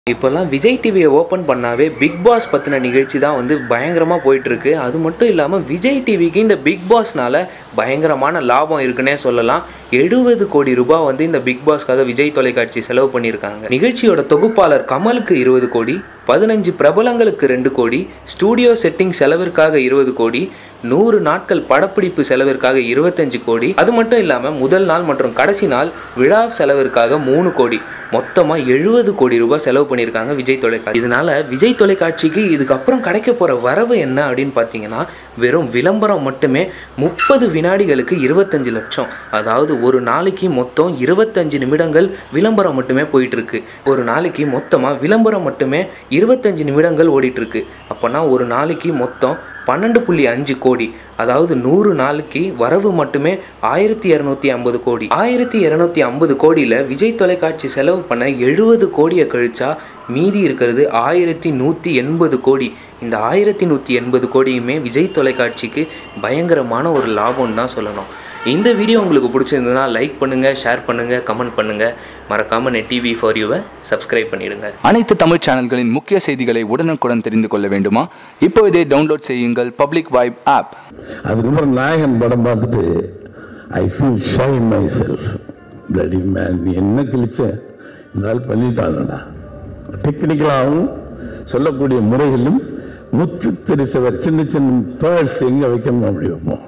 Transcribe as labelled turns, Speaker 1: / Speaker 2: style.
Speaker 1: இப்போல்லாம் விஜய் டிவியை ஓப்பன் பண்ணாவே பிக் பாஸ் பற்றின நிகழ்ச்சி தான் வந்து பயங்கரமாக போயிட்டுருக்கு அது மட்டும் இல்லாமல் விஜய் டிவிக்கு இந்த பிக் பாஸ்னால பயங்கரமான லாபம் இருக்குன்னே சொல்லலாம் எழுபது கோடி ரூபாய் வந்து இந்த பிக் பாஸ்க்காக விஜய் தொலைக்காட்சி செலவு பண்ணியிருக்காங்க நிகழ்ச்சியோட தொகுப்பாளர் கமலுக்கு இருபது கோடி பதினஞ்சு பிரபலங்களுக்கு ரெண்டு கோடி ஸ்டூடியோ செட்டிங் செலவிற்காக இருபது கோடி நூறு நாட்கள் படப்பிடிப்பு செலவிற்காக இருபத்தஞ்சு கோடி அது மட்டும் இல்லாமல் முதல் நாள் மற்றும் கடைசி நாள் விழா செலவிற்காக மூணு கோடி மொத்தமாக எழுபது கோடி ரூபாய் செலவு பண்ணியிருக்காங்க விஜய் தொலைக்காட்சி இதனால விஜய் தொலைக்காட்சிக்கு இதுக்கப்புறம் கிடைக்க போகிற வரவு என்ன அப்படின்னு பார்த்தீங்கன்னா வெறும் விளம்பரம் மட்டுமே முப்பது வினாடிகளுக்கு இருபத்தஞ்சு லட்சம் அதாவது ஒரு நாளைக்கு மொத்தம் இருபத்தஞ்சு நிமிடங்கள் விளம்பரம் மட்டுமே போயிட்டு இருக்கு ஒரு நாளைக்கு மொத்தமாக விளம்பரம் மட்டுமே இருபத்தஞ்சு நிமிடங்கள் ஓடிட்டு இருக்கு அப்போனா ஒரு நாளைக்கு மொத்தம் பன்னெண்டு புள்ளி அஞ்சு கோடி அதாவது நூறு நாளைக்கு வரவு மட்டுமே ஆயிரத்தி இரநூத்தி ஐம்பது கோடி ஆயிரத்தி இரநூத்தி ஐம்பது கோடியில் விஜய் தொலைக்காட்சி செலவு பண்ண எழுபது கோடியை கழிச்சா மீதி இருக்கிறது ஆயிரத்தி நூற்றி எண்பது கோடி இந்த ஆயிரத்தி நூற்றி எண்பது கோடியுமே விஜய் தொலைக்காட்சிக்கு பயங்கரமான ஒரு லாபம்னு தான் சொல்லணும் இந்த வீடியோ உங்களுக்கு பிடிச்சிருந்ததுன்னா லைக் பண்ணுங்கள் ஷேர் பண்ணுங்கள் கமெண்ட் பண்ணுங்கள் மறக்காமல் நெட் டிவி ஃபார் யூவை சப்ஸ்கிரைப் பண்ணிடுங்க
Speaker 2: அனைத்து தமிழ் சேனல்களின் முக்கிய செய்திகளை உடனுக்குடன் தெரிந்து கொள்ள வேண்டுமா இப்பொழுதே டவுன்லோட் செய்யுங்கள் பப்ளிக் வைப் ஆப்
Speaker 3: அதுக்கப்புறம் நாயகன் படம் பார்த்துட்டு I feel shy myself bloody man நீ என்ன கிழிச்ச இந்த ஆள் பண்ணிட்டாங்கடா டெக்னிக்கலாகவும் சொல்லக்கூடிய முறைகளும் முத்து தெரிசவர் சின்ன சின்ன பேர்ஸ் எங்கே வைக்கணும் அப்படி வைப்போம்